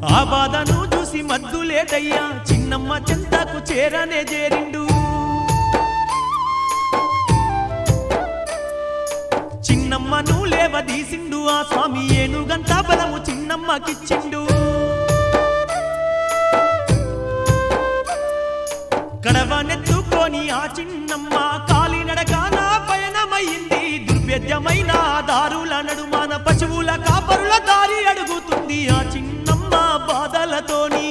ఆ బాధను చూసి మద్దులేటయ్యా చిన్నమ్మ చెంతకు చేరనే చేరిండు చిన్నమ్మను లేవదీసిండు ఆ స్వామి ఏనుగంట బలము చిన్నమ్మకిచ్చిండు కడవనెత్తుకొని ఆ చిన్నమ్మ కాలినడకాన పయనమైంది దుర్భేద్యమైన దారుల నడుమాన పశువుల కాపరుల దారి అడుగుతుంది ఆ చిన్నమ్మ బాధలతోని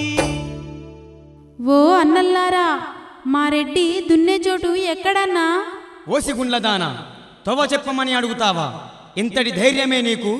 ఓ అన్నల్లారా మా రెడ్డి దున్నే చోటు ఎక్కడన్నా ఓసిగుండ్లదాన తొవ చెప్పమని అడుగుతావా ఇంతటి ధైర్యమే నీకు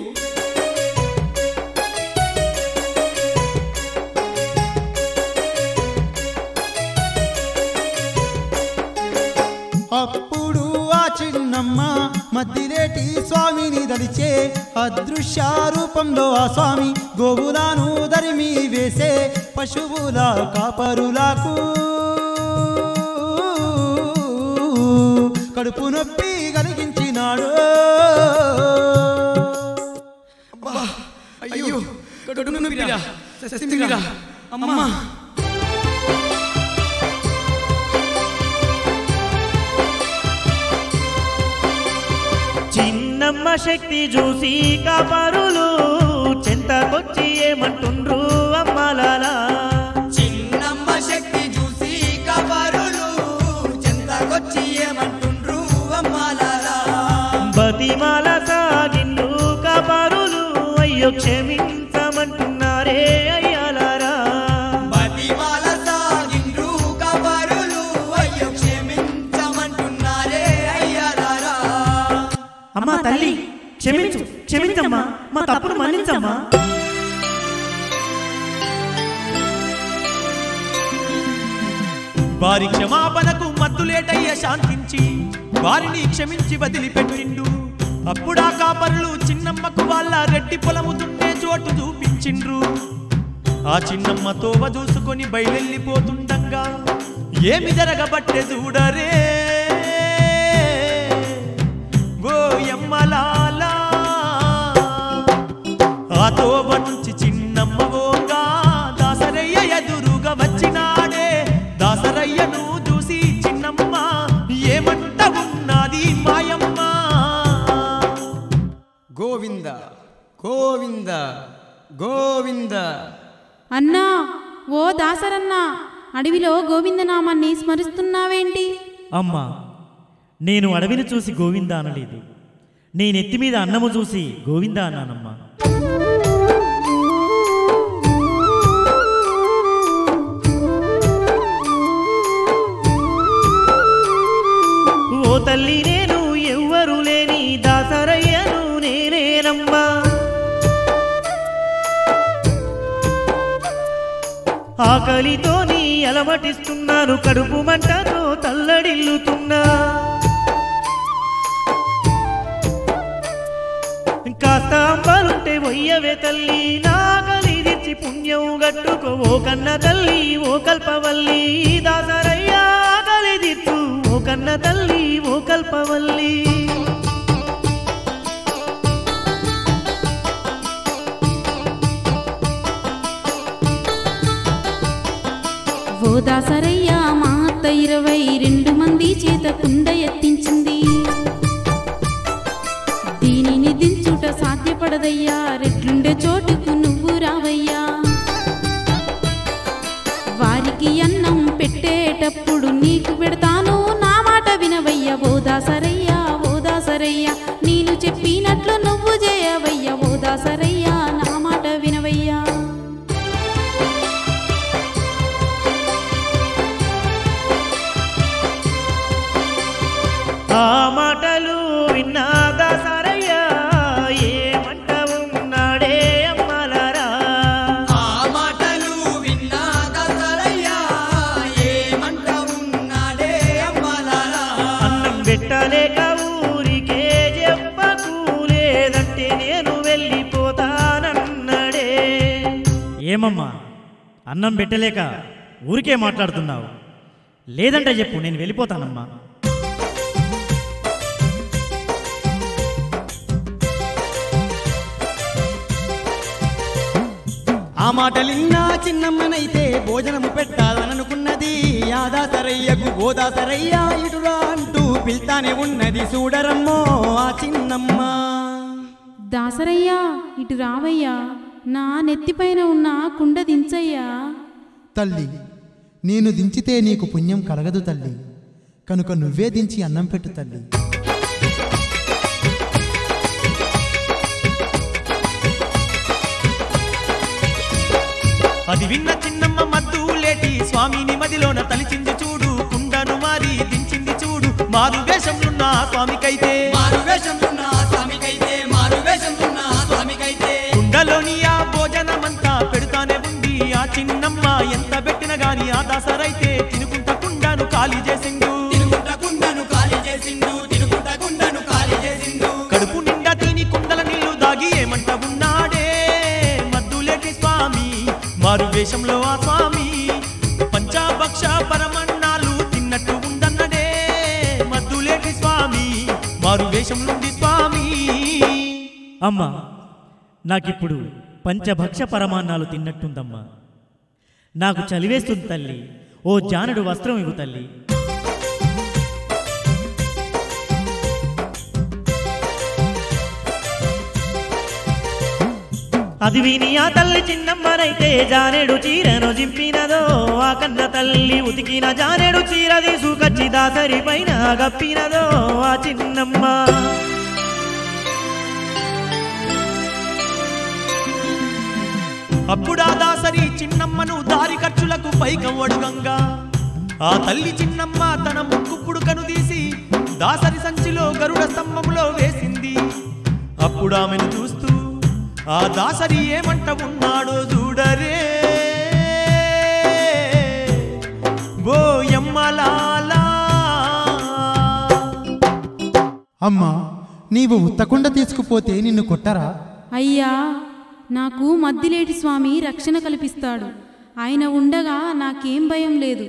అప్పుడు ఆ చిన్నమ్మ మద్దిరేటి స్వామిని దలిచే అదృశ్య రూపంలో ఆ స్వామి గోవులను దరిమి వేసే పశువుల కాపరులకు కడుపు నొప్పి కలిగించినాడు అయ్యో కడుపు నొప్పిరా చస్తిమిరా అమ్మా చిన్నమ్మ శక్తి చూసి కాపరులు చెంతకొచ్చి ఏమంటుండ్రు అమ్మలాలా చిన్నమ్మ శక్తి చూసి కబరులు చెంతకొచ్చి ఏమంటుండ్రు అమ్మాలారా బతిమాల సాగిండ్రు కాపరులు అయ్యో క్షమించమంటున్నారే అయ్యాలారా బతిమాల సాగిండ్రు కబరులు అయ్యో క్షమించమంటున్నారే అయ్యారారా అమ్మా తల్లి క్షమించు క్షమించమ్మా మా తప్పును మన్నించమ్మా వారి క్షమాపణకు మద్దులేటయ్య శాంతించి వారిని క్షమించి వదిలిపెట్టిండు అప్పుడా కాపరులు చిన్నమ్మకు వాళ్ళ రెడ్డి పొలము దున్నే చోటు చూపించిండ్రు ఆ చిన్నమ్మ తోవ చూసుకొని బయలెళ్ళిపోతుండగా ఏమి జరగబట్టే చూడరే గోయమ్మలాలా ఆ తోవ నుంచి చిన్నమ్మ ఓగా దాసరయ్య ఎదురుగా వచ్చినాడే దాసరయ్యను చూసి చిన్నమ్మ ఏమంట ఉన్నది మాయమ్మ గోవింద గోవింద గోవింద అన్నా ఓ దాసరన్నా అడవిలో గోవిందనామాన్ని స్మరిస్తున్నావేంటి అమ్మా నేను అడవిని చూసి గోవింద అనలేదు నేను ఎత్తి మీద అన్నము చూసి గోవింద అన్నానమ్మా ఓ తల్లి నేను ఎవ్వరు లేని దాసరయ్యను నేనేనమ్మా ఆకలితోని అలమటిస్తున్నాను కడుపు మంటతో తల్లడిల్లుతున్నా కాస్త అంబలుంటే వయ్యవే తల్లి నాగలి తెచ్చి పుణ్యం గట్టుకో ఓ కన్న తల్లి ఓ కల్పవల్లి దాసరయ్యా ఆకలి దిత్తు ఓ కన్న తల్లి ఓ కల్పవల్లి ఓ దాసరయ్య మా అత్త ఇరవై రెండు మంది చేత కుండ ఎత్తించింది దీనిని దించుట సాధ్యపడదయ్యా రెట్లుండే చోటుకు నువ్వు రావయ్యా వారికి అన్నం పెట్టేటప్పుడు నీకు పెడతాను నా మాట వినవయ్య ఓ దాసరయ్య ఓ దాసరయ్య నేను చెప్పినట్లు నువ్వు చేయవయ్య ఓ దాసరయ్య నా మాట వినవయ్యా ఆ మాటలు విన్నా దాసరయ్యా ఏమంట ఉన్నాడే అమ్మలారా ఆ మాటలు విన్నా దసరయ్యా ఏమంట ఉన్నాడే అమ్మలారా అన్నం పెట్టలేక ఊరికే చెప్పకు లేదంటే నేను వెళ్ళిపోతానన్నడే ఏమమ్మా అన్నం పెట్టలేక ఊరికే మాట్లాడుతున్నావు లేదంటే చెప్పు నేను వెళ్ళిపోతానమ్మా ఆ మాటలిన్నా చిన్నమ్మనైతే భోజనము పెట్టాలననుకున్నది యాదాసరయ్యకు గోదాసరయ్య ఇటురా అంటూ పిల్తానే ఉన్నది చూడరమ్మో ఆ చిన్నమ్మ దాసరయ్యా ఇటు రావయ్యా నా నెత్తిపైన ఉన్న కుండ దించయ్యా తల్లి నేను దించితే నీకు పుణ్యం కలగదు తల్లి కనుక నువ్వే దించి అన్నం పెట్టు తల్లి అది విన్న చిన్నమ్మ మద్దు లేటి స్వామిని మదిలోన తలిచింది చూడు కుండను మారి దించింది చూడు మారు వేషంలున్న ఆ స్వామికైతే మారు వేషంతున్న ఆ స్వామికైతే మారు వేషంతున్న ఆ స్వామికైతే కుండలోని ఆ భోజనమంతా పెడుతానే ఉంది ఆ చిన్నమ్మ ఎంత పెట్టిన గాని ఆ దాసరైతే తినుకుంట కుండను ఖాళీ చేసిండు తినుకుంట కుండను ఖాళీ చేసిండు తినుకుంట కుండను ఖాళీ చేసిండు కడుపు నిండా తిని కుండల నీళ్లు దాగి ఏమంట ఉన్నాడే మద్దులేటి స్వామి మారు వేషంలో ఆ స్వామి పంచాభక్ష పరమన్నాలు తిన్నట్టు ఉందన్నడే మద్దులేటి స్వామి మారు వేషంలోంది స్వామి అమ్మా నాకిప్పుడు పంచభక్ష పరమాన్నాలు తిన్నట్టుందమ్మా నాకు చలివేస్తుంది తల్లి ఓ జానడు వస్త్రం ఇవ్వు తల్లి అది విని ఆ తల్లి చిన్నమ్మనైతే జానెడు చీరను జింపినదో ఆ కన్న తల్లి ఉతికిన జానెడు చీర తీసుకొచ్చి దాసరి పైన గప్పినదో ఆ చిన్నమ్మ అప్పుడా దాసరి చిన్నమ్మను దారి ఖర్చులకు పైకం అడుగంగా ఆ తల్లి చిన్నమ్మ తన ముక్కు పుడుకను తీసి దాసరి సంచిలో గరుడ స్తంభంలో వేసింది అప్పుడు ఆమెను చూస్తూ ఆ దాసరి ఏమంట ఉన్నాడో చూడరే ఓ యమ్మలాలా అమ్మా నీవు ఉత్తకుండ తీసుకుపోతే నిన్ను కొట్టరా అయ్యా నాకు మద్దిలేటి స్వామి రక్షణ కల్పిస్తాడు ఆయన ఉండగా నాకేం భయం లేదు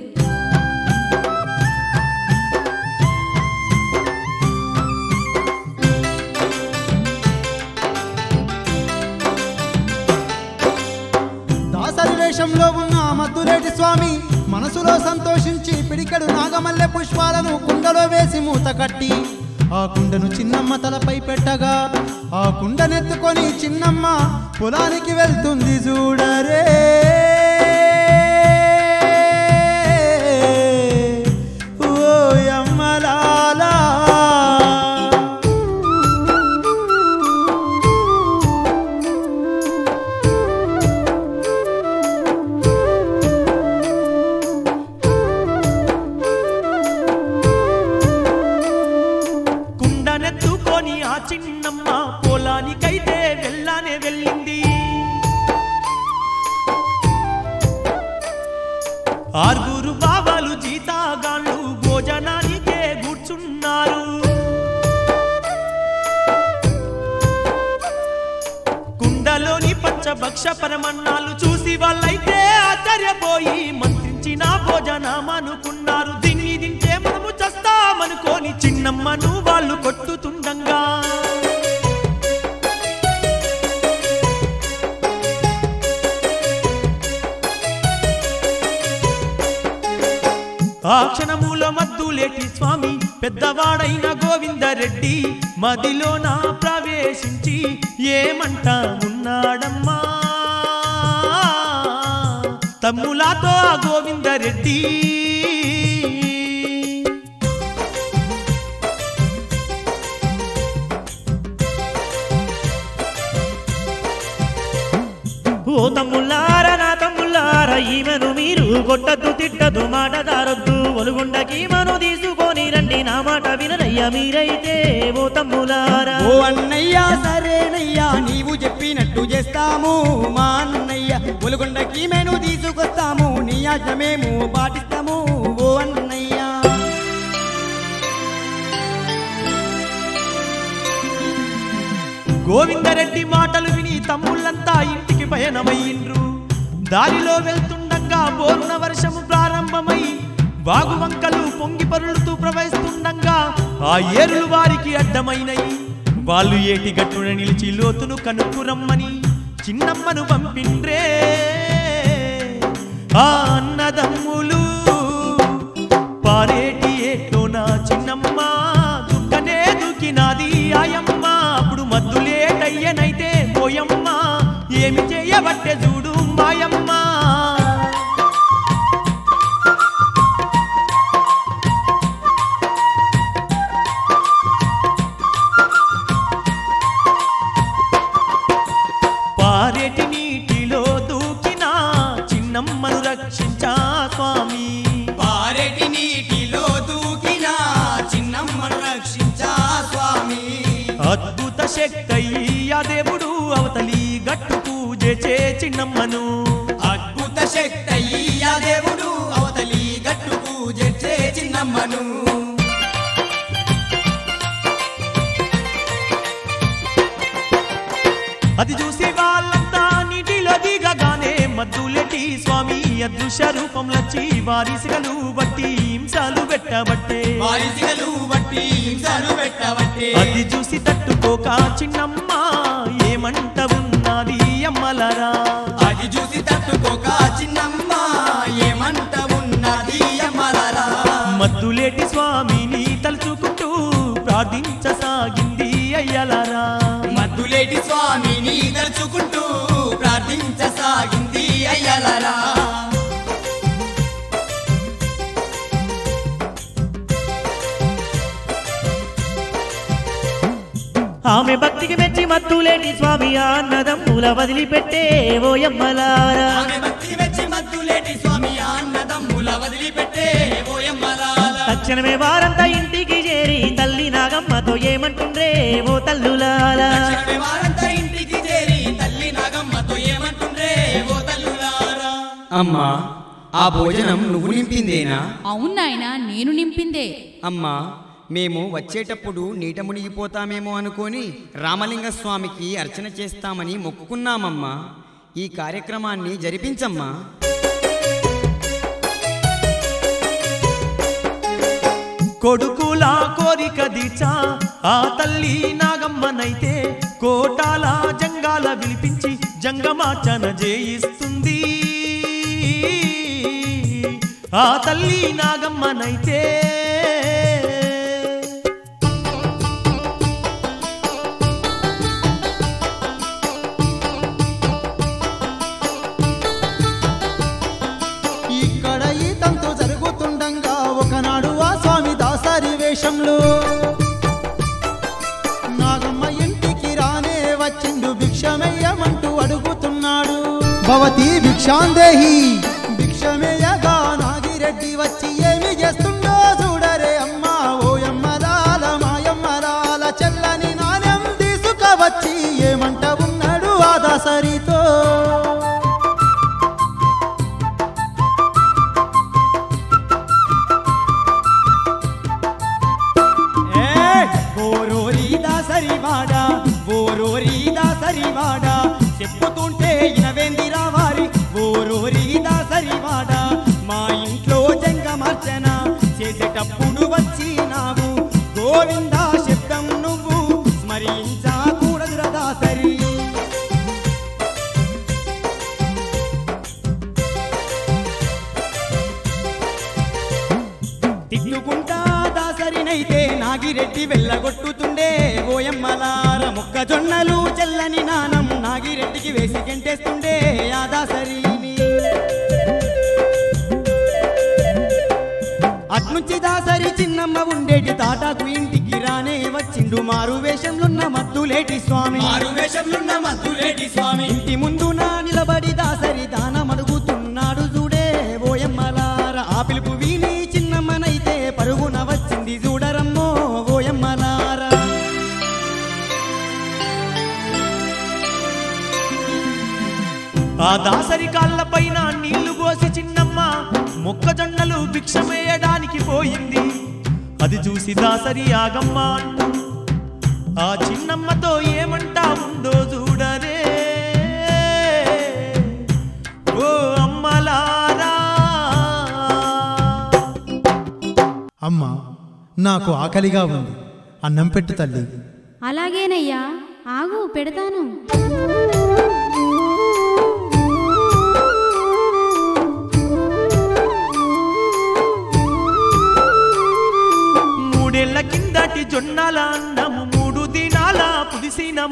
దాసరి వేషంలో ఉన్న మద్దులేటి స్వామి మనసులో సంతోషించి పిడికెడు నాగమల్లె పుష్పాలను కుండలో వేసి మూత కట్టి ఆ కుండను చిన్నమ్మ తలపై పెట్టగా ఆ కుండనెత్తుకొని చిన్నమ్మ పొలానికి వెళ్తుంది చూడరే ఓ యమ్మలాలా కుండనెత్తుకొని ఆ చిన్నమ్మ పొలానికైతే వెళ్ళానే వెళ్ళింది ఆరుగురు బాబాలు జీతాగాళ్ళు భోజనానికే కూర్చున్నారు కుండలోని పంచభక్ష పరమన్నాలు చూసి వాళ్ళైతే ఆశ్చర్యపోయి మంత్రించిన భోజనమనుకున్నారు దీన్ని తింటే మనము చస్తామనుకోని చిన్నమ్మను వాళ్ళు కొట్టుతుండంగా ఆ క్షణములో మద్దులేటి స్వామి పెద్దవాడైన గోవిందరెడ్డి మదిలోన ప్రవేశించి ఏమంట ఉన్నాడమ్మా తమ్ములాతో ఆ గోవిందరెడ్డి ఓ తమ్ముళ్ళార నా తమ్ముళ్ళార ఈమెను మీరు కొట్టద్దు తిట్టద్దు మాట దారొద్దు ఒలుగుండకి మను తీసుకొని రండి నా మాట వినరయ్యా మీరైతే ఓ తమ్ములారా ఓ అన్నయ్య సరేనయ్యా నీవు చెప్పినట్టు చేస్తాము మా అన్నయ్య ఒలుగొండకి మేము తీసుకొస్తాము నీ ఆజ్ఞ మేము పాటిస్తాము ఓ అన్నయ్య గోవిందరెడ్డి మాటలు విని తమ్ముళ్ళంతా ఇంటికి పయనమయ్యిండ్రు దారిలో వెళ్తుండగా బోరున వర్షము ప్రారంభమై వాగువంకలు పొంగి పరులుతూ ప్రవహిస్తుండగా ఆ ఏరులు వారికి అడ్డమైనయి వాళ్ళు ఏటి గట్టున నిలిచి లోతును కనుక్కురమ్మని చిన్నమ్మను పంపిండ్రే ఆ అన్నదమ్ములు పారేటి ఏట్లో నా చిన్నమ్మ దుక్కనే దుకినాది ఆయమ్మ అప్పుడు మద్దులేటయ్యనైతే పోయమ్మ ఏమి చేయబట్టే చూడు మాయమ్మ పారేటి నీటిలో దూకిన చిన్నమ్మను రక్షించా స్వామి పారెటి నీటిలో దూకిన చిన్నమ్మను రక్షించా స్వామి అద్భుత శక్తయ్య దేవుడు అవతలి గట్టు పూజే చిన్నమ్మను అద్భుత శక్తి అయ్యా దేవుడు అవతలి గట్టు పూజ చిన్నమ్మను అది చూసి వాళ్ళంతా నీటిలో దిగగానే మద్దులెట్టి స్వామి అదృశ్య రూపంలొచ్చి వారిసిగలు బట్టి హింసలు పెట్టబట్టే వారిసిగలు బట్టి హింసలు పెట్టబట్టే అది చూసి తట్టుకోక చిన్నమ్మ ఏమంట ఉన్నది అమ్మలరా అది చూసి తట్టుకోక చిన్నమ్మ ఏమంట ఉన్నది అమ్మలారా మద్దులేటి స్వామిని తలుచుకుంటూ ప్రార్థించసాగింది అయ్యలరా మద్దులేటి స్వామిని తలుచుకుంటూ ప్రార్థించసాగింది అయ్యలారా ఆమె భక్తికి మెచ్చి మత్తులేని స్వామి ఆ అన్నదమ్ముల వదిలిపెట్టే ఓయమ్మలారా ఆమె భక్తి మెచ్చి మద్దులేటి స్వామి ఆ అన్నదమ్ముల వదిలిపెట్టే ఓయమ్మలాల తక్షణమే వారంతా ఇంటికి చేరి తల్లి నాగమ్మతో ఏమంటుండ్రే ఓ తల్లులారా తక్షణమే వారంతా ఇంటికి చేరి తల్లి నాగమ్మతో ఏమంటుండ్రే ఓ తల్లులారా అమ్మా ఆ భోజనం నువ్వు నింపిందేనా అవును నాయనా నేను నింపిందే అమ్మా మేము వచ్చేటప్పుడు నీట మునిగిపోతామేమో అనుకొని రామలింగ స్వామికి అర్చన చేస్తామని మొక్కుకున్నామమ్మా ఈ కార్యక్రమాన్ని జరిపించమ్మా కొడుకుల కోరిక దీచా ఆ తల్లి నాగమ్మనైతే కోటాల జంగాల విలిపించి జంగమాచన జయిస్తుంది ఆ తల్లి నాగమ్మనైతే ఇక్కడ ఈ తంతు జరుగుతుండగా ఒకనాడు ఆ స్వామి దాసారి వేషంలో నాగమ్మ ఇంటికి రానే వచ్చిండు భిక్షమయ్యమంటూ అడుగుతున్నాడు భవతి భిక్షాందేహి భిక్షమేయగా నాగిరెడ్డి వచ్చి ఏమి చేస్తుండో చూడరే అమ్మా ఓయమ్మరాల మాయమ్మరాల చెల్లని నాణ్యం తీసుకవచ్చి ఏమంట ఉన్నాడు ఆ దాసరితో ఓరోరి దాసరివాడ ఓరోరి దాసరివాడ చెప్పుతుంటే ఇనవేందిరా వారి ఓరోరి దాసరివాడ మా ఇంట్లో జంగమర్చన చేసేటప్పుడు వచ్చినావు గోవింద శబ్దం నువ్వు స్మరించకూడదురా దాసరి తిట్టుకుంటా దాసరినైతే నాగిరెడ్డి వెళ్ళగొట్టుతుండే ఓయమ్మలార మొక్కజొన్నలు చెల్లని నానం నాగిరెడ్డికి వేసి గెంటేస్తుండే ఆ దాసరిని అట్నుంచి దాసరి చిన్నమ్మ ఉండేటి తాటాకు ఇంటికి రానే వచ్చిండు మారు వేషంలున్న మద్దులేటి స్వామి మారు వేషంలున్న మద్దులేటి స్వామి ఇంటి ముందు నా నిలబడి దాసరి దానం అడుగుతున్నాడు చూడే ఓయమ్మలార ఆ పిలుపు విని చిన్నమ్మనైతే పరుగున వచ్చింది చూడరమ్మో ఓయమ్మలారా ఆ దాసరి కాళ్ళపైన నీళ్లు పోసి చిన్నమ్మ మొక్కజొన్నలు భిక్షమేయడానికి పోయింది అది చూసి దాసరి ఆగమ్మ అంటూ ఆ చిన్నమ్మతో ఏమంటా ఉందో చూడరే ఓ అమ్మలారా అమ్మా నాకు ఆకలిగా ఉంది అన్నం పెట్టు తల్లి అలాగేనయ్యా ఆగు పెడతాను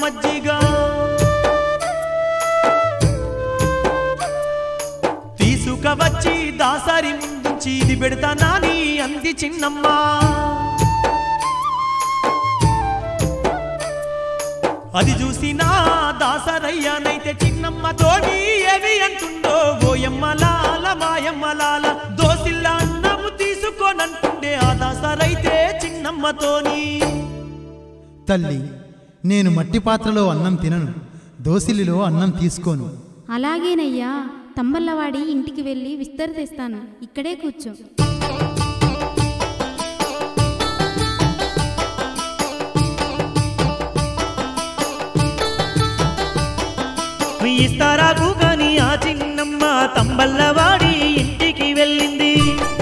మజ్జిగ తీసుకవచ్చి దాసరి ముందుంచి ఇది పెడతానా నీ అంది చిన్నమ్మ అది చూసిన దాసరయ్యానైతే చిన్నమ్మతోని ఏవి అంటుండో ఓయమ్మ లాల మాయమ్మ లాల దోసిల్ల అన్నము తీసుకోనంటుండే ఆ దాసరైతే చిన్నమ్మతోని తల్లి నేను మట్టి పాత్రలో అన్నం తినను దోసిలిలో అన్నం తీసుకోను అలాగేనయ్యా తంబల్లవాడి ఇంటికి వెళ్ళి విస్తర తెస్తాను ఇక్కడే కూర్చో ఇస్తారాకు కాని ఆ చిన్నమ్మ తంబల్లవాడి ఇంటికి వెళ్ళింది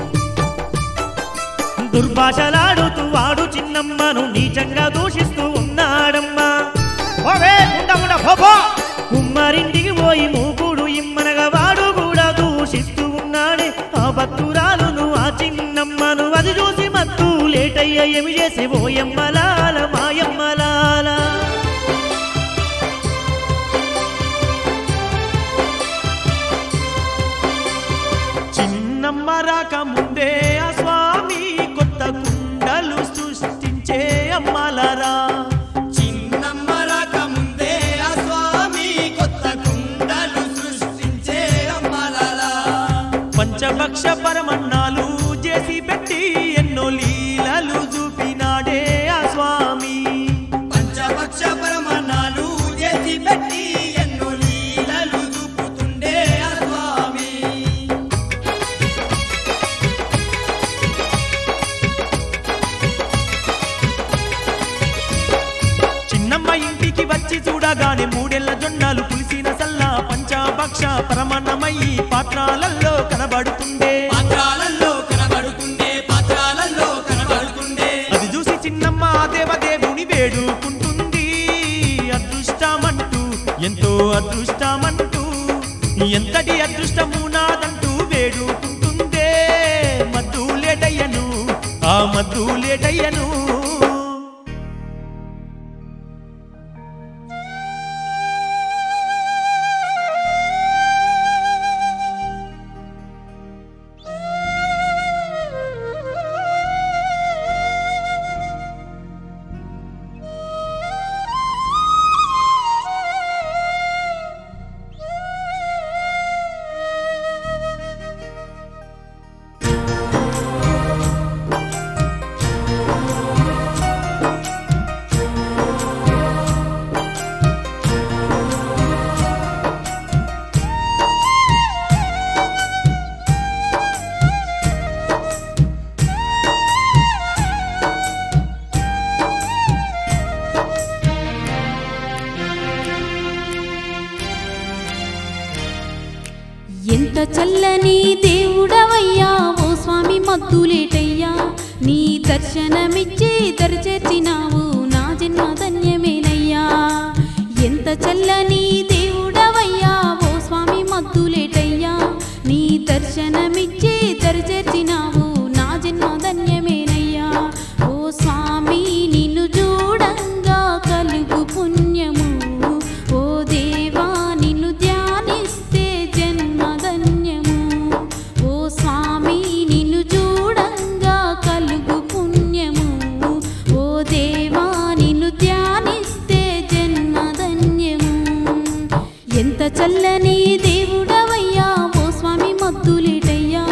దుర్భాషలాడుతూ వాడు చిన్నమ్మను నీచంగా దూషిస్తూ ఉన్నాడమ్మా ఓవే, ఉండ, ఉండ, పో, పో. కుమ్మరింటికి పోయి మూకుడు ఇమ్మనగా వాడు కూడా దూషిస్తూ ఉన్నాడే ఆ భక్తురాలును ఆ చిన్నమ్మను అది చూసి మత్తు లేటయ్య ఏమి చేసి ఓయమ్మలాల మాయమ్మలాల చిన్నమ్మ రాక ముందే ఆ స్వామి కొత్త కుండలు సృష్టించే అమ్మలరా చిన్నమ్మ రాకముందే ఆ స్వామి కొత్త కుండలు సృష్టించే అమ్మలారా పంచభక్ష పరమన్నాలు చేసి పెట్టి ఎన్నో లీలలు చూపినాడే ఆ స్వామి పంచభక్ష పరమాణాలు చేసి పెట్టి ఎన్నో లీలలు చూపుతుండే ఆ స్వామి చిన్నమ్మ ఇంటికి వచ్చి చూడగానే మూడేళ్ల జొన్నాలు పులిసిన సల్లా పంచభక్ష పరమన్నమయ్యి పాత్రాలలో కనబడుతుండే పాత్రాలలో కనబడుతుండే పాత్రాలలో కనబడుతుండే అది చూసి చిన్నమ్మ ఆ దేవదేవుని వేడుకుంటుంది అదృష్టమంటూ ఎంతో అదృష్టమంటూ ఎంతటి అదృష్టము నాదంటూ వేడుకుంటుందే మద్దు లేటయ్యను ఆ మద్దు లేటయ్యను ఎంత చల్లని దేవుడవయ్యా ఓ స్వామి మద్దులేటయ్యా నీ దర్శనమిచ్చి దరిచేర్చినావు నా జన్మ ధన్యమేనయ్యా ఎంత చల్లని దేవుడవయ్యా ఓ స్వామి మద్దులేటయ్యా నీ దర్శనమిచ్చి దరిచేర్చినావు నా జన్మ ధన్యమేనయ్యా ఓ స్వామి నిన్ను చూడంగా కలుగు పుణ్యము ఓ దేవా నిన్ను ధ్యానిస్తే జన్మధన్యము ఓ స్వామి నిన్ను చూడంగా కలుగు పుణ్యము ఓ దేవా నిన్ను ధ్యానిస్తే జన్మధన్యము ఎంత చల్లని దేవుడవయ్యా ఓ స్వామి మద్దులేటయ్యా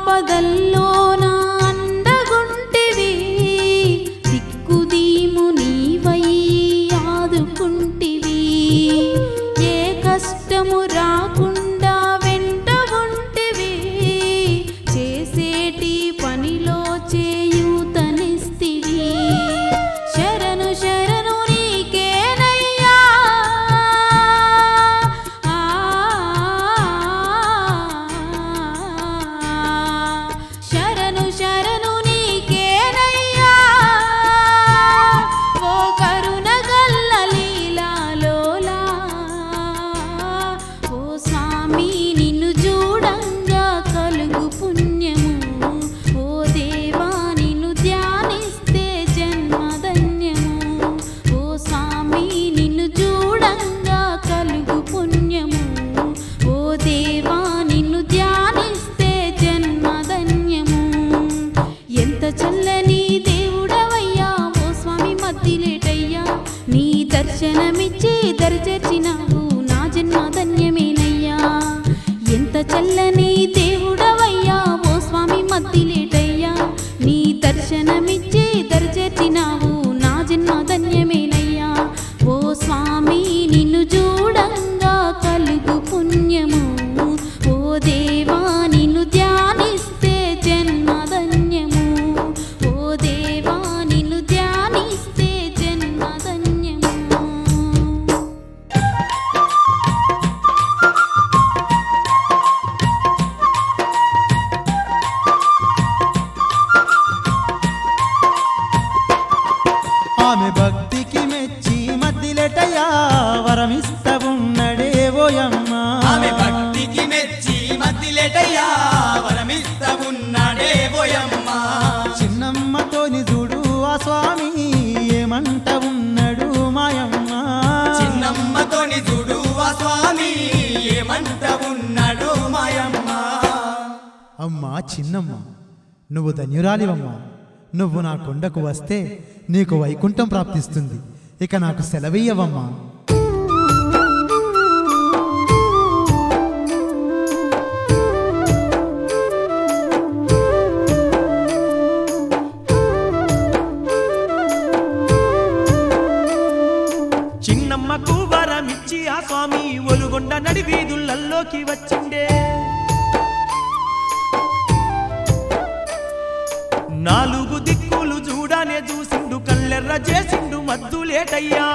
ఆపదల్లోన అండగుంటివి దిక్కుదీము నీవై ఆదుకుంటివి ఏ కష్టము రాకుండా వెంట ఉంటివి చేసేటి పనిలో చేయూతనిస్తివి శరణు శరణు నీకేనయ్యా ఆ శరణు శరణు నీకేనయ్యా ఓ కరుణ గల్ల లీలాలోలా ఓ స్వామి నిన్ను చూడంగా కలుగు పుణ్యము ఓ దేవా నిన్ను ధ్యానిస్తే జన్మధన్యము ఓ స్వామి నిన్ను చూడంగా కలుగు పుణ్యము ఓ దేవా నిన్ను ధ్యానిస్తే జన్మధన్యము ఎంత చల్లని దేవుడవయ్యా ఓ స్వామి మద్దిలేటయ్యా నీ దర్శనమిచ్చి దరిచేర్చినావు నా జన్మ ధన్యమేనయ్యా ఎంత చల్లని దేవుడవయ్యా ఓ స్వామి మద్దిలేటయ్యా నీ దర్శనమిచ్చి దరిచేర్చినావు నా జన్మ ధన్యమేనయ్యా ఓ స్వామి నిన్ను చూడంగా కలుగు పుణ్యము ఓ దేవా నిన్ను ధ్యానిస్తే జన్మధన్యము ఓ దేవా నిన్ను ధ్యానిస్తే జన్మధన్యము ఆమె భక్తికి మెచ్చి మద్దిలెటయ్యా వరమిస్తవున్నడే ఓయమ్మ ఆమె భక్తికి మెచ్చి మద్దిలేటయ్యా వరమిస్త ఉన్నాడే పోయమ్మ చిన్నమ్మతోని చూడు ఆ స్వామి ఏమంట ఉన్నాడు మాయమ్మ చిన్నమ్మతోని చూడు ఆ స్వామి ఏమంట ఉన్నాడు మాయమ్మ అమ్మా చిన్నమ్మ నువ్వు ధన్యురాలివమ్మా నువ్వు నా కొండకు వస్తే నీకు వైకుంఠం ప్రాప్తిస్తుంది ఇక నాకు సెలవీయవమ్మా చిన్నమ్మకు వరమిచ్చి ఆ స్వామి ఒలుగొండ నడి వీధులల్లోకి వచ్చిండే నాలుగు దిక్కులు చూడానే చూసిండు కళ్ళెర్ర చేసిండు మద్దులేటయ్యా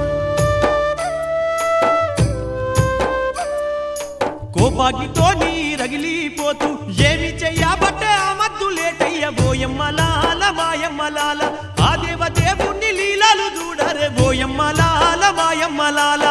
కోపాగితో నీ రగిలిపోతూ ఏమి చెయ్యబట్టే ఆ మద్దులేటయ్య బోయమ్మలాల మాయమ్మలాల ఆ దేవదేవుణ్ణి లీలాలు చూడరే బోయమ్మలాల మాయమ్మలాల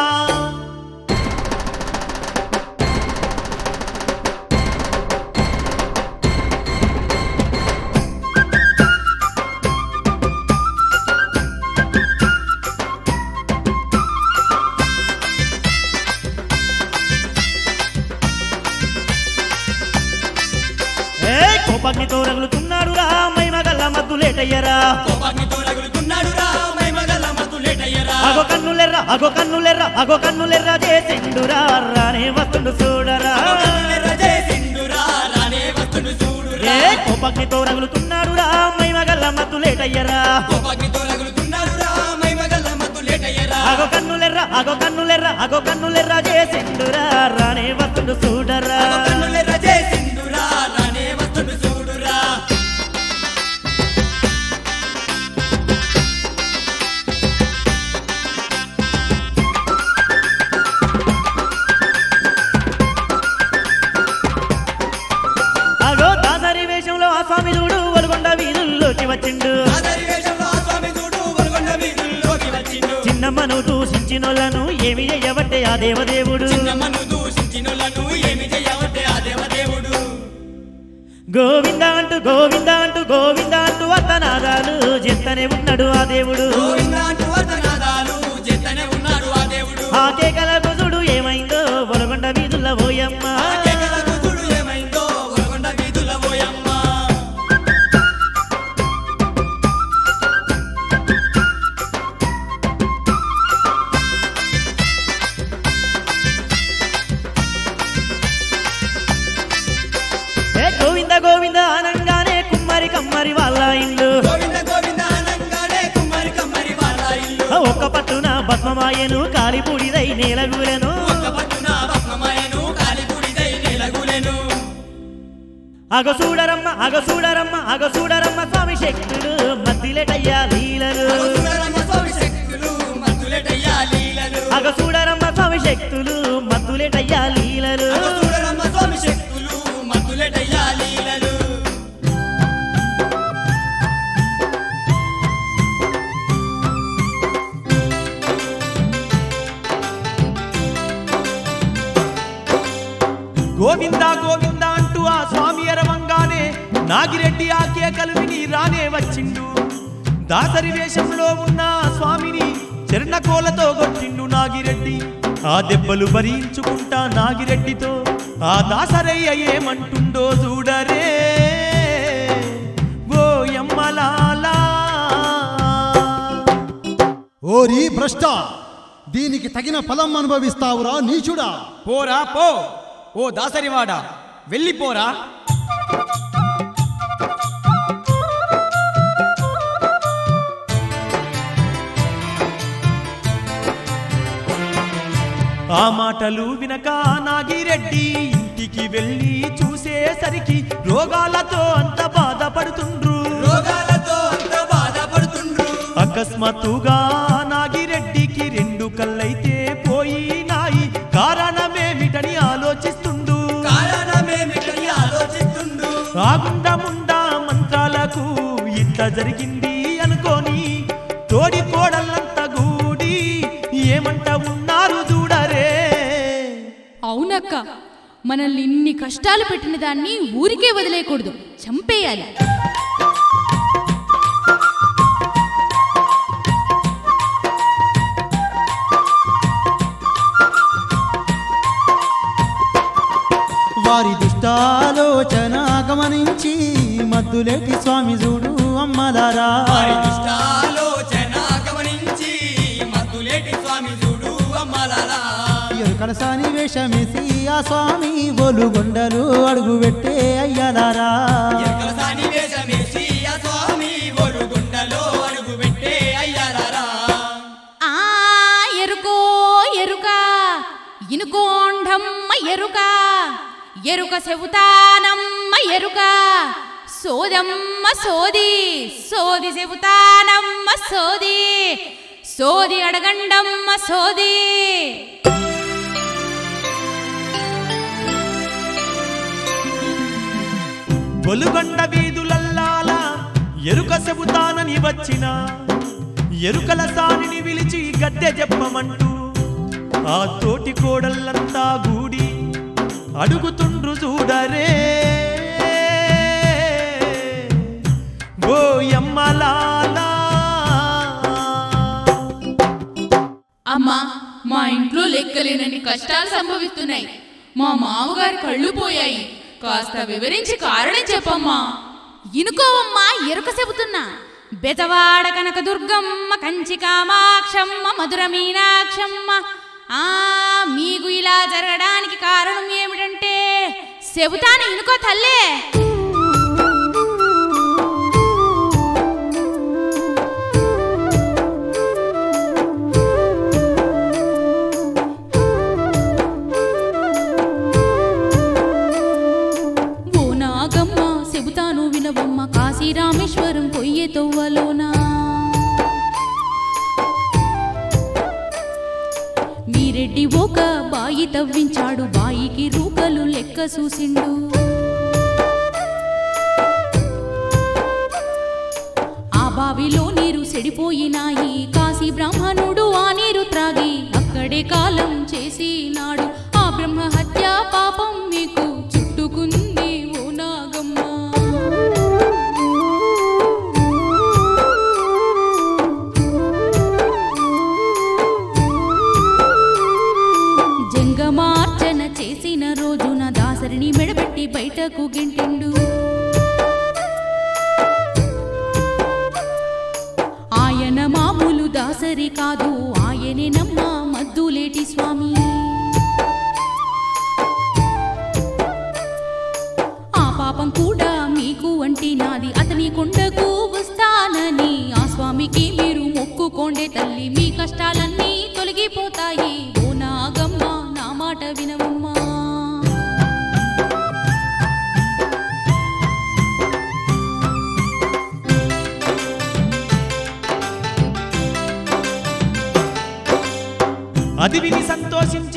ఏ కోపాగ్నితో రగులుతున్నాడు రా మైమగల్ల మద్దులేటయ్యరా కోపాగ్నితో రగులుతున్నాడు రా మైమగల మద్దులేటయ్యరా అగో కన్నులెర్ర అగో కన్నులెర్ర అగో కన్నులెర్ర చేసిండురా రానే వస్తుండు చూడరా కన్నులెర్ర చేసిండురా రానే వస్తుడు చూడురా ఏ కోపాగ్నితో రగులుతున్నాడు రా మైమగల్ల మద్దులేటయ్యరా కోపాగ్నితో రగులుతున్నాడు రా మైమగల మద్దులేటయ్యరా అగో కన్నులెర్ర అగో కన్నులెర్ర అగో కన్నులెర్ర చేసిండురా రానే వస్తుండు చూడరా కన్నులెర్ర చేసిండురా రానే వస్తుడు చూడురా అగో దాసరి వేషంలో ఆ స్వామి చూడు ఒలుగొండ వీధుల్లోకి వచ్చిండు ఆదరి వేషంలో ఆ స్వామి చూడు వరగొండ వీధుల్లోకి వచ్చిండు చిన్నమ్మను దూషించినోళ్ళను ఏమి చెయ్యబట్టే ఆ దేవదేవుడు చిన్నమ్మను దూషించినోళ్ళను ఏమి చేయవట్టే ఆ దేవదేవుడు గోవింద అంటూ గోవింద అంటూ గోవింద అంటూ అత్తనాదాలు చెత్తనే ఉన్నాడు ఆ దేవుడు గోవింద అంటూ వర్తనాదాలు చేతనే ఉన్నాడు ఆ దేవుడు ఆ కేకల గుజుడు ఏమైందో ఒలగొండ వీధుల పోయమ్మ ఆ కేకల కుదుడు ఏమైందో వరగొండ వీధుల పోయమ్మ ఏ గోవింద గోవింద భస్మమాయను కాలిపుడిదై నేలగూలెను ఒక్కపట్టున భస్మమాయను కాలిపుడిదై నెలగులెను అగసూడరమ్మ అగసూడరమ్మ అగసూడరమ్మ స్వామి శక్తులు మద్దిలెటయ్యా లీలలు అగసురరమ్మ స్వామి శక్తులు మత్తులెటయ్యా లీలలు అగసూడరమ్మ స్వామి శక్తులు మద్దులెటయ్యా లీలలు అగసురరమ్మ స్వామి శక్తులు మత్తులెటయ్యా లీలలు గోవింద గోవింద అంటూ ఆ స్వామి ఎరవంగానే నాగిరెడ్డి ఆ కేకలు విని రానే వచ్చిండు దాసరి వేషంలో ఉన్న ఆ స్వామిని చెర్ణకోలతో కొట్టిండు నాగిరెడ్డి ఆ దెబ్బలు భరించుకుంటా నాగిరెడ్డితో ఆ దాసరయ్య ఏమంటుండో చూడరే ఓ యమ్మలాలా ఓరి భ్రష్ట దీనికి తగిన ఫలం అనుభవిస్తావురా నీచుడా పోరా పో ఓ దాసరివాడా వెళ్ళిపోరా ఆ మాటలు వినక నాగిరెడ్డి ఇంటికి వెళ్ళి చూసేసరికి రోగాలతో అంత బాధపడుతుండ్రు రోగాలతో అంత బాధపడుతుండ్రు అకస్మాత్తుగా నాగిరెడ్డికి రెండు కళ్ళైతే పోయినాయి కారణమేమిటని ఆలోచిస్తుండు కారణమేమిటని ఆలోచిస్తుండు ఆగుండముండా మంత్రాలకు ఇంత జరిగింది అనుకోని తోడి కోడలంత గూడి ఏమంట ఉన్నారు చూడరే అవునక్క మనల్ని ఇన్ని కష్టాలు పెట్టిన దాన్ని ఊరికే వదిలేయకూడదు చంపేయాలి వారి దుష్టాలోచన గమనించి మద్దులేటి స్వామి చూడు అమ్మలారా వారి దుష్టాలోచన గమనించి మత్తులేటి స్వామి చూడు అమ్మలారా ఎరుకల సాని వేషమేసి ఆ స్వామి బొలుగొండలు అడుగు పెట్టే అయ్యలారా ఎక్కల సాని వేషమేసి ఆ స్వామి ఒరుగుండలో అడుగు పెట్టే అయ్యారారా ఆ ఎరుకో ఎరుక ఇనుకోండమ్మ ఎరుక ఎరుక చెబుతానమ్మ ఎరుక సోదమ్మ సోది సోది చెబుతానమ్మ సోది సోది అడగండమ్మ సోది బొలుగొండ వీధులల్లాల ఎరుక చెబుతానని వచ్చిన ఎరుకల సానిని పిలిచి గద్దె చెప్పమంటూ ఆ తోటి కోడళ్ళంతా గూడి అడుగుతుండ్రు చూడరే ఓ యమ్మలాలా అమ్మా మా ఇంట్లో లెక్కలేనన్ని కష్టాలు సంభవిస్తున్నాయి మా మామగారి కళ్ళు పోయాయి కాస్త వివరించి కారణం చెప్పమ్మా ఇనుకోవమ్మా ఎరుక చెబుతున్నా బెజవాడ కనక దుర్గమ్మ కంచి కామాక్షమ్మ మధుర మీనాక్షమ్మ ఆ మీకు ఇలా జరగడానికి కారణం ఏమిటంటే చెబుతాను ఇనుకో తల్లే ఓ నాగమ్మ చెబుతాను వినవమ్మ కాశీ రామేశ్వరం పొయ్యే తొవ్వలోనా మీరెడ్డి ఒక బాయి తవ్వించాడు బాయికి రూకలు లెక్క చూసిండు ఆ బావిలో నీరు సెడిపోయినాయి కాశీ బ్రాహ్మణుడు ఆ నీరు త్రాగి అక్కడే కాలం చేసినాడు ఆ బ్రహ్మ హత్య పాపం మీకు చుట్టుకుంది ఓ నాగమ్మ జంగమార్చన చేసిన రోజున దాసరిని మెడబెట్టి బయటకు గెంటిండు ఆయన మామూలు దాసరి కాదు ఆయనే నమ్మ మద్దులేటి స్వామి ఆ పాపం కూడా మీకు వంటి నాది అతని కొండకు వస్తానని ఆ స్వామికి మీరు మొక్కుకోండే తల్లి మీ కష్టాలన్నీ తొలగి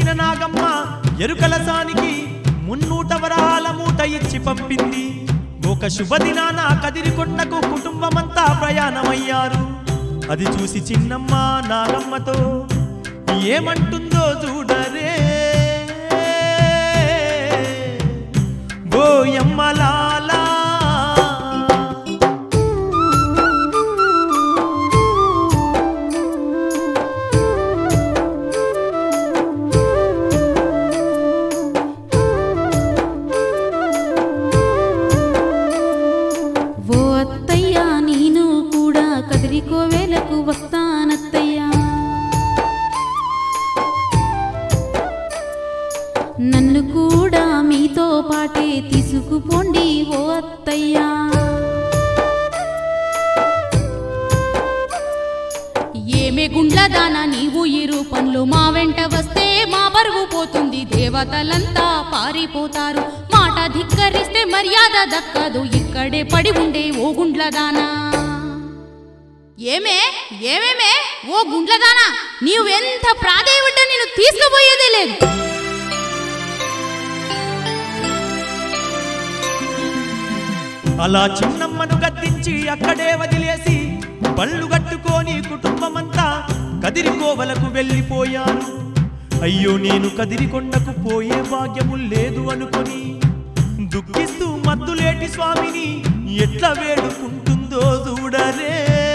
వచ్చిన నాగమ్మ ఎరుకల సానికి మున్నూట వరాల మూట ఇచ్చి పంపింది ఒక శుభదినాన కదిరికొండకు కుటుంబమంతా ప్రయాణమయ్యారు అది చూసి చిన్నమ్మ నాగమ్మతో ఏమంటుందో చూడరే గోయమ్మలాలా ఓ అత్తయ్యా నేను కూడా కదిరికోవేలకు వస్తానత్తయ్యా నన్ను కూడా మీతో పాటే తీసుకుపోండి ఓ అత్తయ్యా ఏమే గుండ్లదానా నీవు ఈ రూపంలో మా వెంట వస్తే మా పరువు పోతుంది దేవతలంతా పారిపోతారు మాట ధిక్కరిస్తే మర్యాద దక్కదు ఇక్కడే పడి ఉండే ఓ గుండ్లదానా ఏమే ఏమేమే ఓ గుండ్లదానా నీవు ఎంత ప్రాధేయపడ్డా నేను తీసుకుపోయేదే లేదు అలా చిన్నమ్మను గద్దించి అక్కడే వదిలేసి బళ్ళు కట్టుకొని కుటుంబమంతా కదిరికోవలకు వెళ్ళిపోయారు అయ్యో నేను కదిరికొండకు పోయే భాగ్యము లేదు అనుకొని దుఃఖిస్తూ మద్దులేటి స్వామిని ఎట్లా వేడుకుంటుందో చూడరే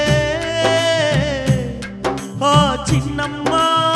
ఆ చిన్నమ్మ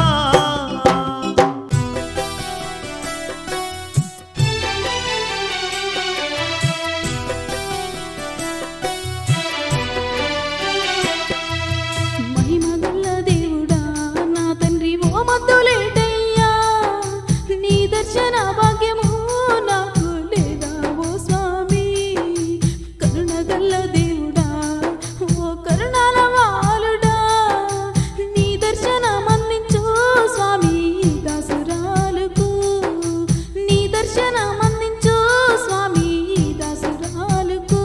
మహిమగల దేవుడా నా తండ్రి ఓ మద్దులేటయ్యా నీ దర్శన భాగ్యము నాకు లేదా ఓ స్వామి కరుణగల్ల దేవుడా ఓ కరుణాల వాలుడా నీ దర్శనం అందించు స్వామి దాసురాలకు నీ దర్శనం అందించు స్వామి దాసురాలకు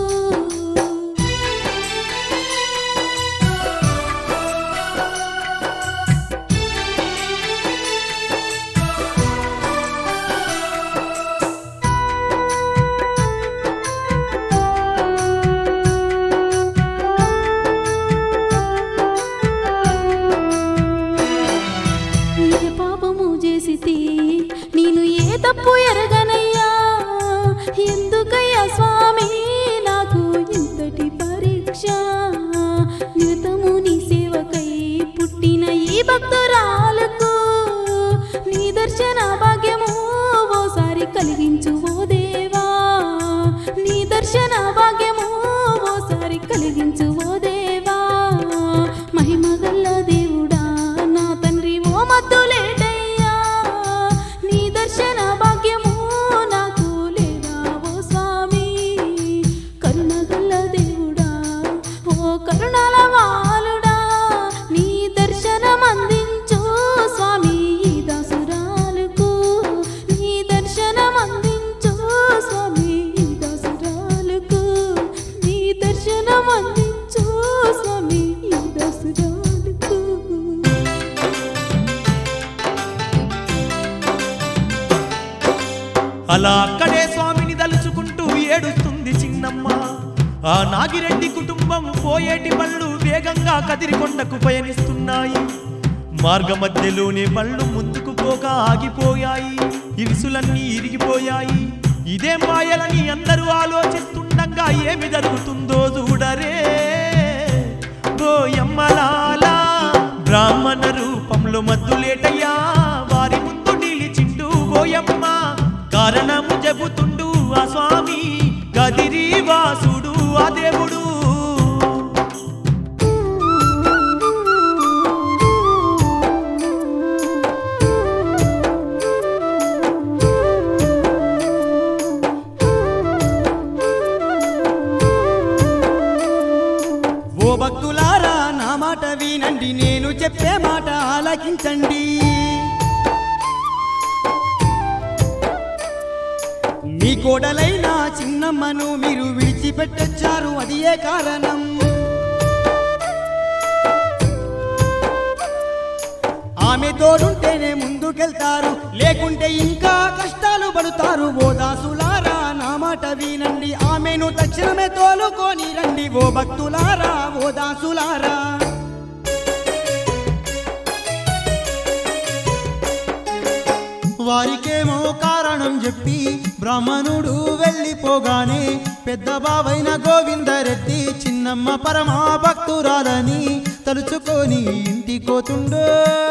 ఏ పాపము చేసితే నేను ఏ తప్పు ఎరగనయ్యా ఎందుకయ్యా స్వామి నాకు ఇంతటి పరీక్ష నిరతము నీ సేవకై పుట్టిన ఈ భక్తురాలకు నీ దర్శన భాగ్యము ఓసారి కలిగించు ఓ దేవా నీ దర్శన భాగ్యము ఓసారి కలిగించు ఓ దేవా మహిమగల్ల దేవుడా నా తండ్రి ఓ మద్దులేటయ్యా నీ దర్శన భాగ్యము నాకు లేదా ఓ స్వామి కరుణగల్ల దేవుడా ఓ కరుణాల వాలుడా నీ దర్శనం అందించు స్వామి దాసురాలకు నీ దర్శనం అందించు స్వామి దాసురాలకు నీ దర్శనం అందించు స్వామి దాసురాలకు అలా అక్కడే స్వామిని దలుచుకుంటూ ఏడుస్తుంది చిన్నమ్మ ఆ నాగిరెడ్డి కుటుంబం పోయేటి బళ్ళు వేగంగా కదిరికొండకు పయనిస్తున్నాయి మార్గ మధ్యలోనే బళ్ళు ముందుకు పోక ఆగిపోయాయి ఇరుసులన్నీ ఇరిగిపోయాయి ఇదే మాయలని అందరూ ఆలోచిస్తుండగా ఏమి జరుగుతుందో చూడరే గోయమ్మలాలా బ్రాహ్మణ రూపంలో మద్దులేటయ్యా వారి ముందు నిలిచిండు గోయమ్మ కారణము చెబుతుండు ఆ స్వామి గదిరి వాసుడు ఆ దేవుడు ఓ భక్తులారా నా మాట వినండి నేను చెప్పే మాట ఆలకించండి మీ కోడలైన చిన్నమ్మను మీరు విడిచిపెట్టొచ్చారు అది ఏ కారణం ఆ ఆమె తోడుంటేనే ముందుకెళ్తారు లేకుంటే ఇంకా కష్టాలు పడుతారు ఓ దాసులారా నా మాట వినండి ఆమెను తక్షణమే తోలుకొని రండి ఓ భక్తులారా ఓ దాసులారా వారికేమో కారణం చెప్పి బ్రాహ్మణుడు వెళ్ళిపోగానే పెద్ద బావైన గోవిందరెడ్డి చిన్నమ్మ పరమా భక్తురాలని తలుచుకొని ఇంటికోతుండో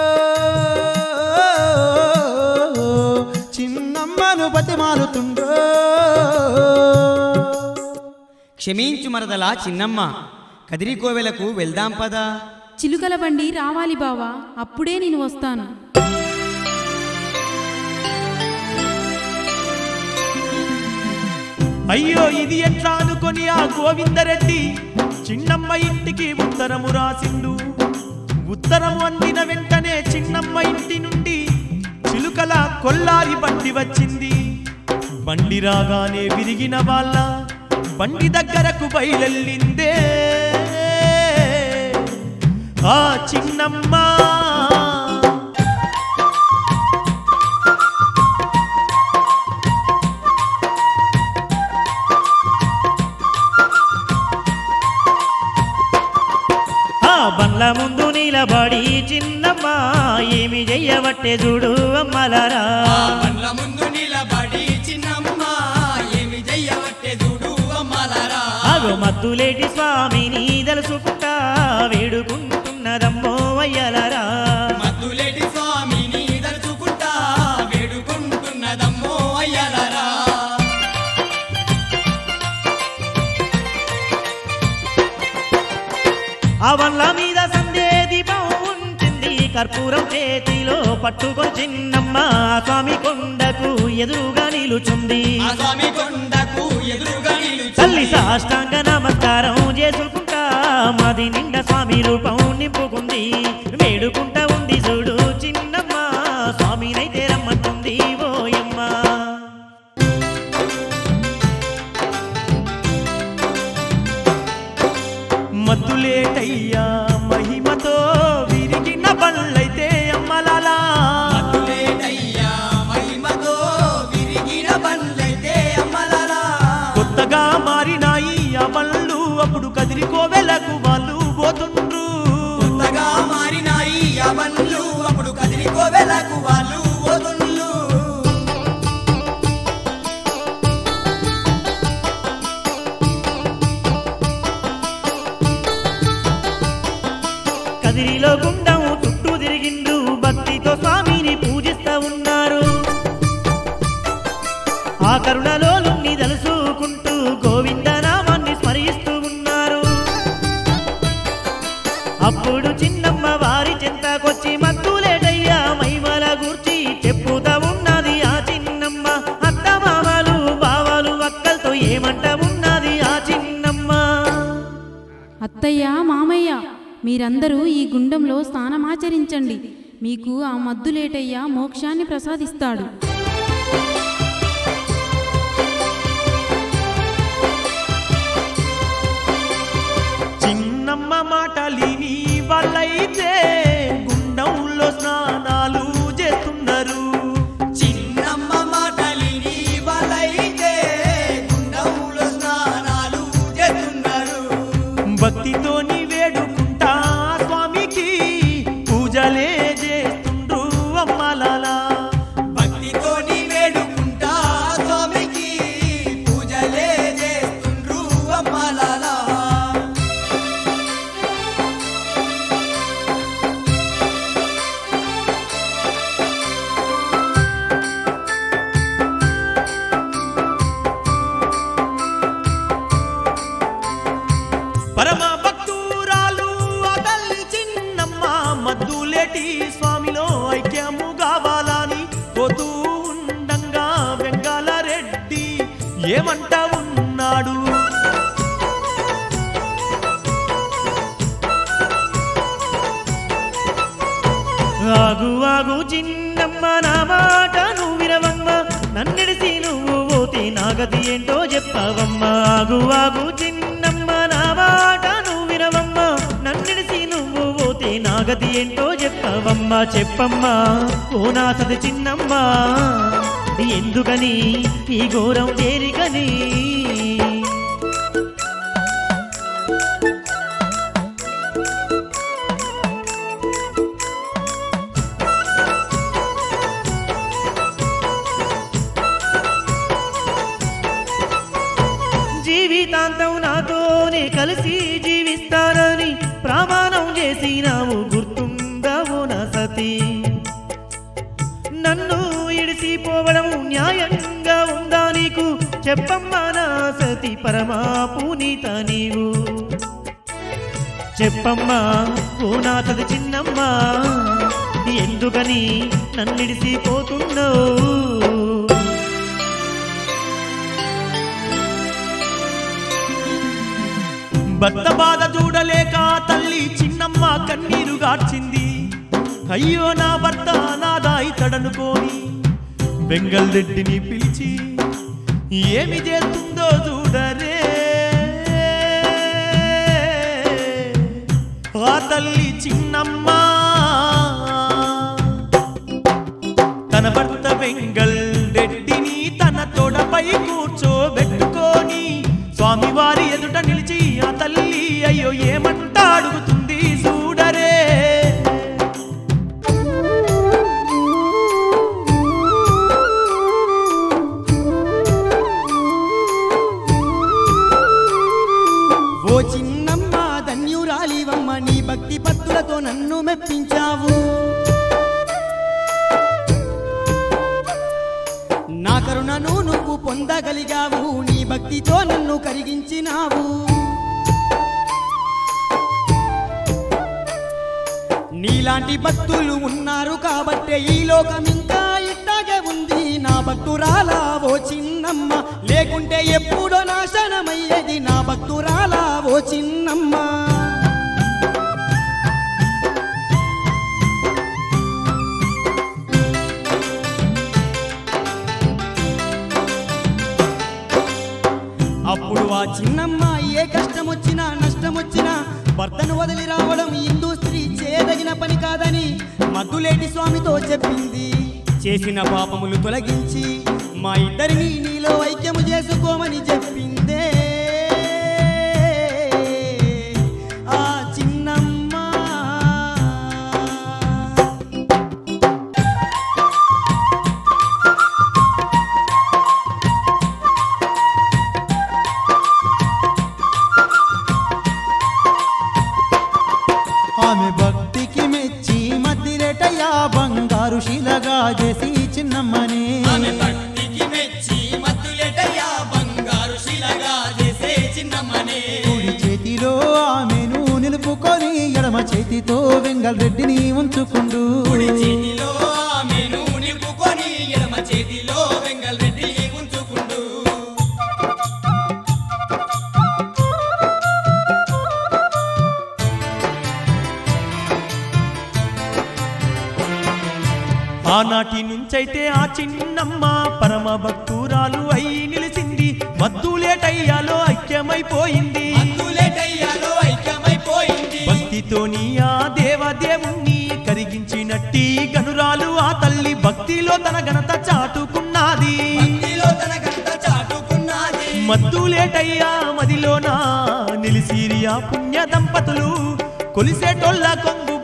చిన్నమ్మను బతిమాలుతుండో క్షమించు మరదలా చిన్నమ్మ కదిరికోవెలకు వెళ్దాం పదా చిలుకల బండి రావాలి బావా అప్పుడే నేను వస్తాను అయ్యో ఇది ఎట్లా అనుకొని ఆ గోవిందరెడ్డి చిన్నమ్మ ఇంటికి ఉత్తరము రాసిండు ఉత్తరము అందిన వెంటనే చిన్నమ్మ ఇంటి నుండి చిలుకల కొల్లారి బండి వచ్చింది బండి రాగానే విరిగిన వాళ్ళ బండి దగ్గరకు బయలెళ్ళిందే ఆ చిన్నమ్మ ఆ బండ్ల ముందు నిలబడి చిన్నమ్మ ఏమి చెయ్యబట్టే చూడు అమ్మలారా బండ్ల ముందు నిలబడి చిన్నమ్మ ఏమి చెయ్యవట్టే చూడు అమ్మలారా అగో మద్దులేటి స్వామిని తెలుసుకుంటా వేడుకుంటున్నదమ్మో అయ్యలరా మద్దులేటి స్వామిని దలుచుకుంటా వేడుకుంటున్నదమ్మో అయ్యలారా అవన్ల మీద సందే దీపం ఉంటుంది కర్పూరం చేతిలో పట్టుకొని చిన్నమ్మ ఆ స్వామి కొండకు ఎదురుగా నిలుచుంది ఆ స్వామి కొండకు ఎదురుగా నిలుచు తల్లి సాష్టాంగ నమస్కారం చేసుకుంటా మది నిండా స్వామి రూపం నింపుకుంది వేడుకుంటా ఉంది చూడు చిన్నమ్మ స్వామినైతే రమ్మంటుంది ఓయమ్మ మద్దులేటయ్యా మహిమతో విరిగిన బండ్లైతే అమ్మలాలా మద్దులేటయ్యా మహిమతో విరిగిన బండ్లైతే అమ్మలారా కొత్తగా మారినాయి ఆ బండ్లు అప్పుడు కదిరికోవెలకు వాళ్ళు పోతుండ్రు కొత్తగా మారినాయి ఆ బండ్లు అప్పుడు కదిరికోవెలకు వాళ్ళు పోతుండ్లు కదిరిలో గుండం చుట్టూ తిరిగిండు భక్తితో స్వామిని పూజిస్తా ఉన్నారు ఆ కరుణలో లుండి తలుసుకుంటూ గోవింద నామాన్ని స్మరిస్తూ ఉన్నారు అప్పుడు చిన్నమ్మ వారి చెంతకొచ్చి మత్తులేటయ్యా మైమల గూర్చి చెప్పుతా ఉన్నది ఆ చిన్నమ్మ అత్త మామలు బావలు అక్కలతో ఏమంట ఉన్నది ఆ చిన్నమ్మ అత్తయ్య మామయ్య మీరందరూ ఈ గుండంలో స్నానమాచరించండి మీకు ఆ మద్దులేటయ్య మోక్షాన్ని ప్రసాదిస్తాడు చిన్నమ్మ మాటలిని వాళ్ళైతే గుండంలో స్నానాలు చేస్తున్నారు చిన్నమ్మ మాటలిని వాళ్ళైతే గుండములో స్నానాలు చేస్తున్నారు భక్తితోని వేడుకుంటా స్వామికి పూజలే చేస్తుండ్రు అమ్మలాలా భక్తితోని వేడుకుంటా స్వామికి పూజలే చేస్తుండ్రు అమ్మలాలా పరమ భక్తురాలు ఆ తల్లి చిన్నమ్మ మద్దులేటి స్వామిలో ఐక్యము కావాలని పోతూ ఉండంగా వెంగాల రెడ్డి ఏమంట ఉన్నాడు ఆగు ఆగు చిన్నమ్మ నా మాట నువ్వు వినవమ్మ నన్నెడిసి నువ్వు పోతే నాగతి ఏంటో చెప్పవమ్మ ఆగు ఆగు చిన్నమ్మ నా మాట నువ్వు వినవమ్మ నన్నెడిసి నువ్వు పోతే నాగతి ఏంటో చెప్పవమ్మ చెప్పవమ్మ చెప్పమ్మా ఓ నా సది చిన్నమ్మ ఎందుకని ఈ ఘోరం దేనికని జీవితాంతం నాతోనే కలిసి జీవిస్తానని ప్రమాణం చేసినావు గుర్తుందావు నా సతీ నన్ను ఇడిసిపోవడం న్యాయంగా ఉందా నీకు చెప్పమ్మా నా సతి పరమా పునీత నీవు చెప్పమ్మా ఓ నా సతి చిన్నమ్మా ఎందుకని నన్నిడిసిపోతున్నావు భర్త బాధ చూడలేక తల్లి చిన్నమ్మ కన్నీరు గార్చింది అయ్యో నా భర్త నాదా ఇతడనుకోని బెంగల్ రెడ్డిని పిలిచి ఏమి చేస్తుందో చూడరే ఆ తల్లి చిన్నమ్మ తన భర్త బెంగల్ రెడ్డిని తన తోడపై కూర్చోబెట్టుకొని స్వామివారి ఎదుట నిలిచి ఆ తల్లి అయ్యో ఏమంట అడుగుతుంది చూడరే ఓ చిన్నమ్మ ధన్యురాలివమ్మ నీ భక్తి భక్తులతో నన్ను మెప్పించావు నా కరుణను నువ్వు పొందగలిగావు నీ భక్తితో నన్ను కరిగించినావు నీలాంటి భక్తులు ఉన్నారు కాబట్టే ఈ లోకం ఇంకా ఇట్టాగే ఉంది నా భక్తురాలా ఓ చిన్నమ్మ లేకుంటే ఎప్పుడో నాశనమయ్యేది నా భక్తురాలా ఓ చిన్నమ్మ అప్పుడు ఆ చిన్నమ్మ ఏ కష్టం వచ్చినా నష్టం వచ్చినా భర్తను వదిలి రావడం హిందూ స్త్రీ చేయదగిన పని కాదని మద్దులేటి స్వామితో చెప్పింది చేసిన పాపములు తొలగించి మా ఇద్దరిని నీలో ఐక్యము చేసుకోమని చెప్పిందే ఆ చిన్నమ్మ ఆమె భక్తికి మెచ్చి మద్దిరేటయ్యా బంగారు శిలగా చేసి చిన్నమ్మని ఆమె భక్తికి మెచ్చి మత్తులెటయ్యా బంగారు శిలగా చేసే చిన్నమ్మనే కుడి చేతిలో ఆమెను నిలుపుకొని ఎడమ చేతితో వెంగల్ రెడ్డిని ఉంచుకుండు కుడి చేతిలో ఆమెను నింపుకొని ఎడమ చేతిలో వెంగల్ రెడ్డి ఉంచుకుంటూ ఆనాటి నుంచైతే ఆ చిన్నమ్మ పరమ భక్తురాలు అయి నిలిచింది మద్దులేటయ్యాలో ఐక్యమైపోయింది మత్తులెటయ్యాలో ఐక్యమైపోయింది భక్తితోని ఆ దేవదేవుణ్ణి కరిగించినట్టి గనురాలు ఆ తల్లి భక్తిలో తన ఘనత చాటుకున్నది భక్తిలో తన గంట చాటుకున్నది మద్దులేటయ్యా మదిలోన నిలిసిరి ఆ పుణ్య దంపతులు కొలిసేటోళ్ళ కొంగు